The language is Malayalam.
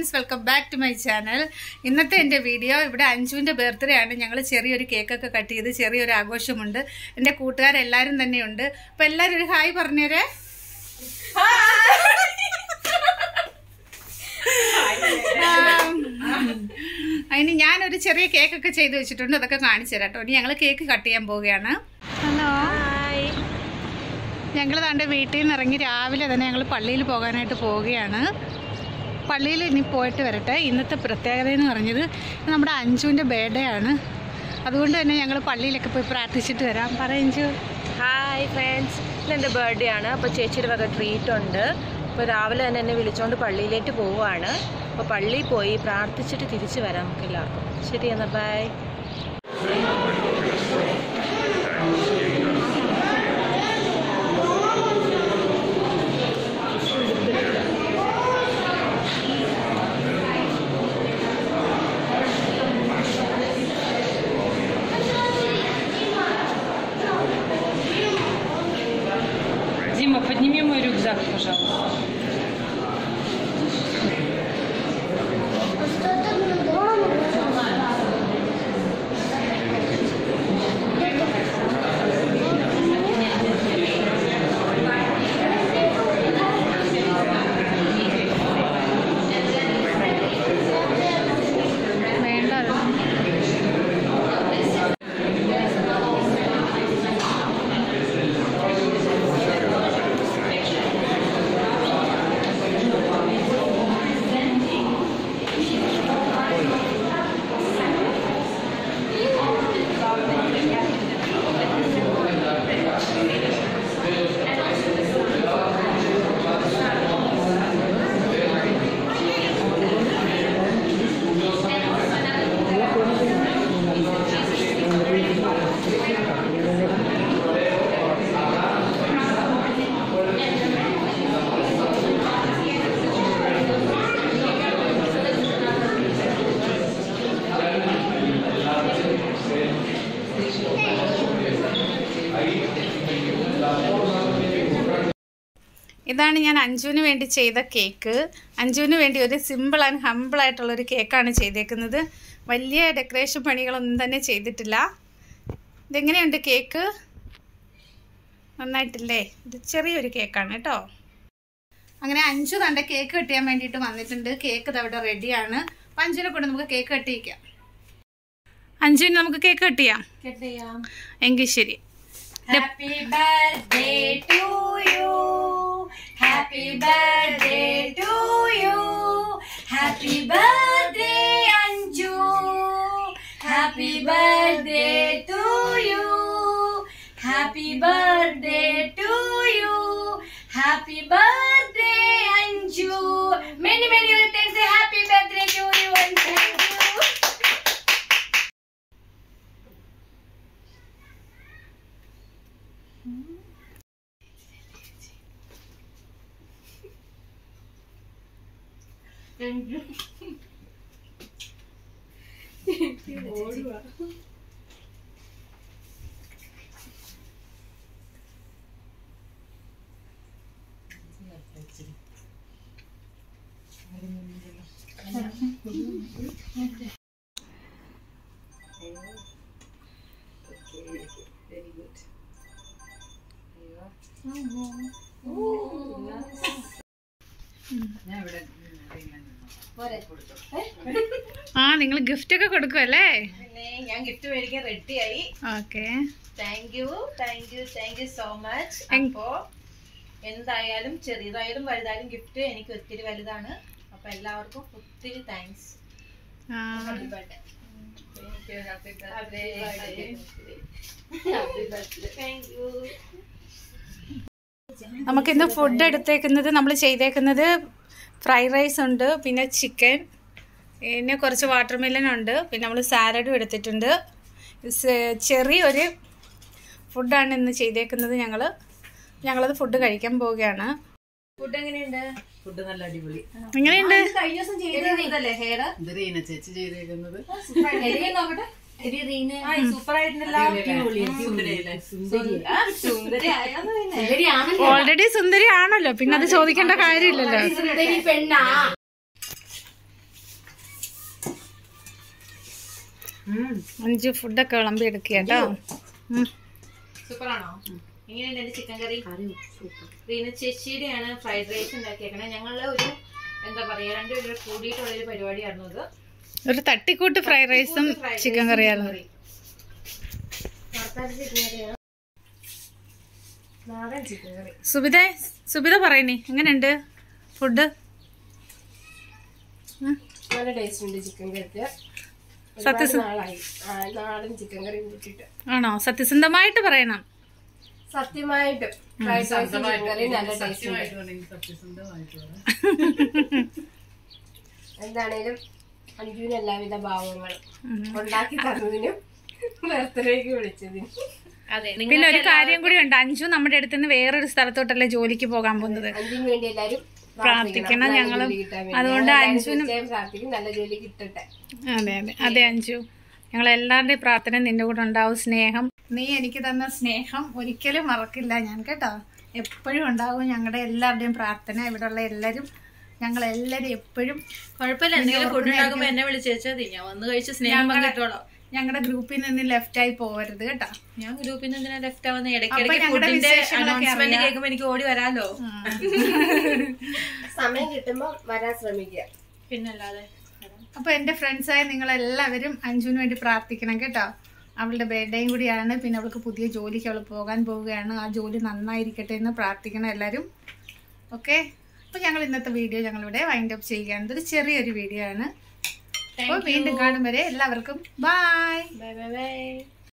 Friends welcome back to my channel ഇന്നത്തെ എൻ്റെ വീഡിയോ ഇവിടെ അഞ്ജുവിൻ്റെ ബർത്ത്ഡേ ആണ് ഞങ്ങൾ ചെറിയൊരു കേക്കൊക്കെ കട്ട് ചെയ്ത് ചെറിയൊരു ആഘോഷമുണ്ട് എൻ്റെ കൂട്ടുകാരെല്ലാവരും തന്നെയുണ്ട് അപ്പോൾ എല്ലാവരും ഒരു ഹായ് പറഞ്ഞേരെ അതിന് ഞാനൊരു ചെറിയ കേക്കൊക്കെ ചെയ്ത് വെച്ചിട്ടുണ്ട് അതൊക്കെ കാണിച്ചു തരാം കേട്ടോ ഇനി ഞങ്ങൾ കേക്ക് കട്ട് ചെയ്യാൻ പോവുകയാണ് ഹലോ ഞങ്ങൾ തൻ്റെ വീട്ടിൽ നിന്ന് ഇറങ്ങി രാവിലെ തന്നെ ഞങ്ങൾ പള്ളിയിൽ പോകാനായിട്ട് പോവുകയാണ് പള്ളിയിൽ ഇനി പോയിട്ട് വരട്ടെ ഇന്നത്തെ പ്രത്യേകത എന്ന് പറഞ്ഞത് നമ്മുടെ അഞ്ജുവിൻ്റെ ബർത്ത്ഡേ ആണ് അതുകൊണ്ട് തന്നെ ഞങ്ങൾ പള്ളിയിലൊക്കെ പോയി പ്രാർത്ഥിച്ചിട്ട് വരാം പറ അഞ്ജു ഹായ് ഫ്രണ്ട്സ് ഇന്ന് എൻ്റെ ബർത്ത്ഡേ ആണ് അപ്പോൾ ചേച്ചിയുടെ വക ട്രീറ്റ് ഉണ്ട് അപ്പോൾ രാവിലെ തന്നെ എന്നെ വിളിച്ചുകൊണ്ട് പള്ളിയിലേക്ക് പോവുകയാണ് അപ്പോൾ പള്ളിയിൽ പോയി പ്രാർത്ഥിച്ചിട്ട് തിരിച്ചു വരാം നമുക്ക് എല്ലാവർക്കും ശരി എന്നാൽ ബൈ Дима, подними мой рюкзак, пожалуйста. വേണ്ട ഇതാണ് ഞാൻ അഞ്ജുവിന് വേണ്ടി ചെയ്ത കേക്ക് അഞ്ജുവിന് വേണ്ടി ഒരു സിമ്പിൾ ആൻഡ് ഹമ്പിൾ ആയിട്ടുള്ള ഒരു കേക്കാണ് ചെയ്തേക്കുന്നത് വലിയ ഡെക്കറേഷൻ പണികളൊന്നും തന്നെ ചെയ്തിട്ടില്ല ഇതെങ്ങനെയുണ്ട് കേക്ക് നന്നായിട്ടില്ലേ ഇത് ചെറിയൊരു കേക്കാണ് കേട്ടോ അങ്ങനെ അഞ്ചു തൻ്റെ കേക്ക് കെട്ടിയാൻ വേണ്ടിയിട്ട് വന്നിട്ടുണ്ട് കേക്ക് ഇതവിടെ റെഡിയാണ് അപ്പം അഞ്ചുവിനെ കൊണ്ട് നമുക്ക് കേക്ക് കെട്ടിയിക്കാം അഞ്ചുവിന് നമുക്ക് കേക്ക് കെട്ടിയാം എങ്കിൽ ശരി Happy birthday to you. Happy birthday to you. Happy birthday, Anju. Happy birthday to you. Happy birthday to you. Happy birthday, Anju. Many, many returns. Say happy birthday to you and thank you. ആ നിങ്ങൾ ഗിഫ്റ്റ് ഒക്കെ കൊടുക്കുമല്ലേ പിന്നെ ഞാൻ ഗിഫ്റ്റ് മേടിക്കാൻ റെഡിയായി okay thank you thank you thank you so much Thank- അപ്പോൾ എന്തായാലും ചെറിയതായാലും വലുതായാലും ഗിഫ്റ്റ് എനിക്ക് ഒത്തിരി വലുതാണ് അപ്പോൾ എല്ലാവർക്കും ഒത്തിരി thanks happy birthday thank you നമുക്കിന്ന് ഫുഡ് എടുത്തേക്കുന്നത് നമ്മൾ ചെയ്തേക്കുന്നത് ഫ്രൈഡ് റൈസ് ഉണ്ട് പിന്നെ ചിക്കൻ പിന്നെ കുറച്ച് വാട്ടർ മെലൺ ഉണ്ട് പിന്നെ നമ്മൾ സാലഡും എടുത്തിട്ടുണ്ട് സ- ചെറിയൊരു ഫുഡാണ് ഇന്ന് ചെയ്തേക്കുന്നത് ഞങ്ങൾ ഞങ്ങളത് ഫുഡ് കഴിക്കാൻ പോവുകയാണ് ഫുഡ് എങ്ങനെയുണ്ട് ഫുഡ് നല്ല അടിപൊളി എങ്ങനെയുണ്ട് കഴിഞ്ഞ ദിവസം ചെയ്തതല്ലേ ഹെയർ ഇത് റീന ചേച്ചി ചെയ്തേക്കുന്നത് സൂപ്പർ ആയിട്ടുണ്ടല്ലോ സുന്ദരിയായോന്ന് പിന്നെ ഓൾറെഡി സുന്ദരി ആണല്ലോ പിന്നെ അത് ചോദിക്കേണ്ട കാര്യമില്ലല്ലോ അഞ്ച് ഫുഡൊക്കെ വിളമ്പി എടുക്കുക കേട്ടോ ഉം. സൂപ്പറാണോ എങ്ങനെയുണ്ട് എന്റെ ചിക്കൻ കറി റീന ചേച്ചിയുടെയാണ് ഫ്രൈഡ് റൈസ് ഉണ്ടാക്കിയേക്കണേ ഞങ്ങള് ഒരു എന്താ പറയാ രണ്ടുപേരും കൂടിയിട്ടുള്ള ഒരു പരിപാടിയായിരുന്നു ഇത് ഒരു തട്ടിക്കൂട്ട് ഫ്രൈഡ് റൈസും ചിക്കൻ കറിയായിരുന്നു നാടൻ ചിക്കൻ കറി സുബിത സുബിത പറയുന്നേ എങ്ങനെയുണ്ട് ഫുഡ് നല്ല ടേസ്റ്റ് ഉണ്ട് ചിക്കൻ കറിക്ക് സത്യസ നാളായി നാടൻ ചിക്കൻ കറി കൂട്ടിട്ട് ആണോ സത്യസന്ധമായിട്ട് പറയണം സത്യമായിട്ടും ഫ്രൈഡ് റൈസ് ചിക്കൻ കറി നല്ല ടേസ്റ്റ് ഉണ്ട് സത്യമായിട്ട് വേണമെങ്കിൽ സത്യസന്ധമായിട്ട് പറയാം എന്താണേലും അഞ്ജുവിന് എല്ലാവിധ ഭാവങ്ങളും ഉണ്ടാക്കി തന്നതിനും ബർത്ത്ഡേക്ക് വിളിച്ചതിനും അതെ പിന്നെ ഒരു കാര്യം കൂടി ഉണ്ട് അഞ്ചു നമ്മുടെ അടുത്ത് നിന്ന് വേറൊരു സ്ഥലത്തോട്ടല്ലേ ജോലിക്ക് പോകാൻ പോകുന്നത് അഞ്ജുവിന് വേണ്ടി എല്ലാരും പ്രാർത്ഥിക്കണം നല്ല ഞങ്ങളും ജോലി കിട്ടാൻ വേണ്ടി. അതുകൊണ്ട് ഞങ്ങൾ അഞ്ജുവിനും തീർച്ചയായും പ്രാർത്ഥിക്കും നല്ല ജോലി കിട്ടട്ടെ അതെ അതെ അതെ അഞ്ജു ഞങ്ങൾ എല്ലാവരുടെയും പ്രാർത്ഥന നിന്റെ കൂടെ ഉണ്ടാവും സ്നേഹം നീ എനിക്ക് തന്ന സ്നേഹം ഒരിക്കലും മറക്കില്ല ഞാൻ കേട്ടോ എപ്പോഴും ഉണ്ടാവും ഞങ്ങളുടെ എല്ലാവരുടെയും പ്രാർത്ഥന ഇവിടെയുള്ള എല്ലാവരും ഞങ്ങൾ എല്ലാവരും എപ്പോഴും കുഴപ്പമില്ല എന്തെങ്കിലും ഫുഡ് ഉണ്ടാക്കുമ്പോ എന്നെ വിളിച്ചേച്ചാ മതി ഞാൻ വന്ന് കഴിച്ച് സ്നേഹം പങ്കിട്ടോളാം ഞങ്ങളുടെ ഗ്രൂപ്പിൽ നിന്ന് ലെഫ്റ്റ് ആയി പോവരുത് കേട്ടോ ഞാൻ ഗ്രൂപ്പിൽ നിന്ന് എന്തിനാ ലെഫ്റ്റ് ആവുന്ന അപ്പൊ ഇടയ്ക്കിടയ്ക്ക് ഞങ്ങളുടെ ഫുഡിന്റെ വിശേഷങ്ങളൊക്കെ അനൗൺസ്മെന്റ് അറിയാം. കേൾക്കുമ്പോ എനിക്ക് ഓടി വരാലോ സമയം കിട്ടുമ്പോ വരാൻ ശ്രമിക്കുക പിന്നല്ലാതെ അപ്പൊ എന്റെ ഫ്രണ്ട്സായ നിങ്ങൾ എല്ലാവരും അഞ്ജുവിന് വേണ്ടി പ്രാർത്ഥിക്കണം കേട്ടോ അവളുടെ ബർത്ത്ഡേയും കൂടിയാണ് പിന്നെ അവൾക്ക് പുതിയ ജോലിക്ക് അവൾ പോകാൻ പോവുകയാണ് ആ ജോലി നന്നായിരിക്കട്ടെ എന്ന് പ്രാർത്ഥിക്കണം എല്ലാവരും ഓക്കെ അപ്പൊ ഞങ്ങൾ ഇന്നത്തെ വീഡിയോ ഞങ്ങളിവിടെ വൈൻഡ് അപ്പ് ചെയ്യുകയാണ് ഇതൊരു ചെറിയൊരു വീഡിയോ ആണ് അപ്പോൾ വീണ്ടും കാണും വരെ എല്ലാവർക്കും ബൈ ബൈ ബൈ ബൈ